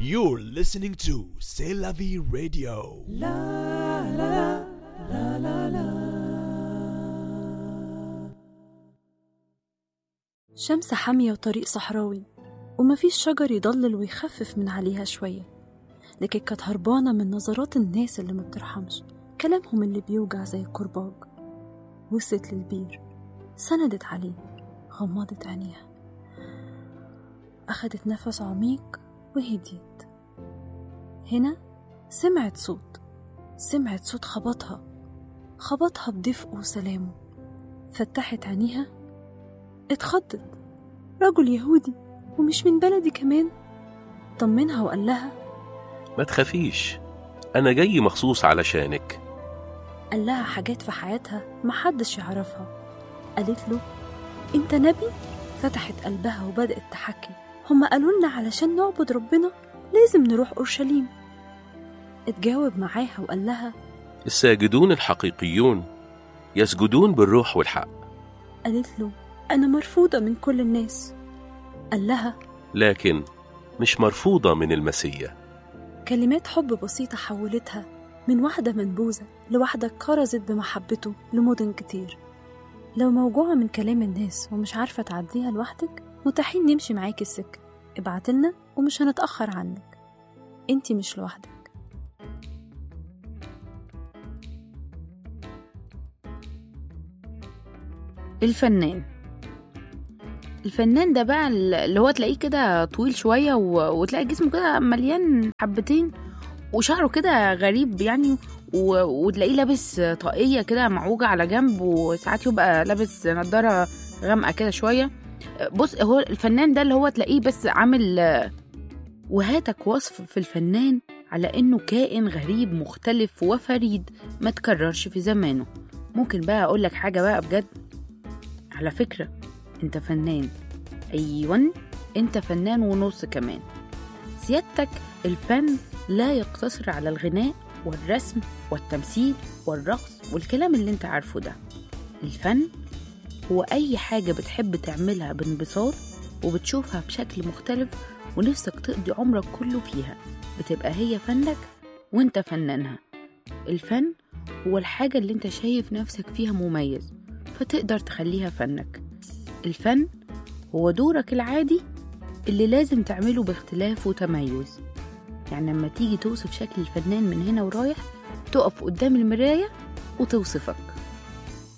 You're listening to C'est la vie radio. شمس حامية وطريق صحراوي ومفيش شجر يضلل ويخفف من عليها شوية لكن كانت هربانة من نظرات الناس اللي ما بترحمش كلامهم اللي بيوجع زي الكرباج وصلت للبير سندت عليه غمضت عينيها أخدت نفس عميق وهديت هنا سمعت صوت سمعت صوت خبطها خبطها بدفئه وسلامه فتحت عينيها اتخضت رجل يهودي ومش من بلدي كمان طمنها وقال لها ما تخافيش أنا جاي مخصوص علشانك قال لها حاجات في حياتها محدش يعرفها قالت له انت نبي فتحت قلبها وبدأت تحكي هما قالوا لنا علشان نعبد ربنا لازم نروح أورشليم اتجاوب معاها وقال لها الساجدون الحقيقيون يسجدون بالروح والحق قالت له أنا مرفوضة من كل الناس قال لها لكن مش مرفوضة من المسيح كلمات حب بسيطة حولتها من واحدة منبوذة لواحدة كرزت بمحبته لمدن كتير لو موجوعة من كلام الناس ومش عارفة تعديها لوحدك متاحين نمشي معاكي السكة ابعتلنا ومش هنتأخر عنك انتي مش لوحدك الفنان الفنان ده بقى اللي هو تلاقيه كده طويل شوية و... وتلاقي جسمه كده مليان حبتين وشعره كده غريب يعني و... وتلاقيه لابس طاقية كده معوجة على جنب وساعات يبقى لابس نضارة غامقة كده شوية بص هو الفنان ده اللي هو تلاقيه بس عامل وهاتك وصف في الفنان على انه كائن غريب مختلف وفريد ما تكررش في زمانه ممكن بقى اقول لك حاجة بقى بجد على فكرة انت فنان ايوان انت فنان ونص كمان سيادتك الفن لا يقتصر على الغناء والرسم والتمثيل والرقص والكلام اللي انت عارفه ده الفن هو اي حاجة بتحب تعملها بانبساط وبتشوفها بشكل مختلف ونفسك تقضي عمرك كله فيها بتبقى هي فنك وانت فنانها الفن هو الحاجة اللي انت شايف نفسك فيها مميز فتقدر تخليها فنك الفن هو دورك العادي اللي لازم تعمله باختلاف وتميز يعني لما تيجي توصف شكل الفنان من هنا ورايح تقف قدام المراية وتوصفك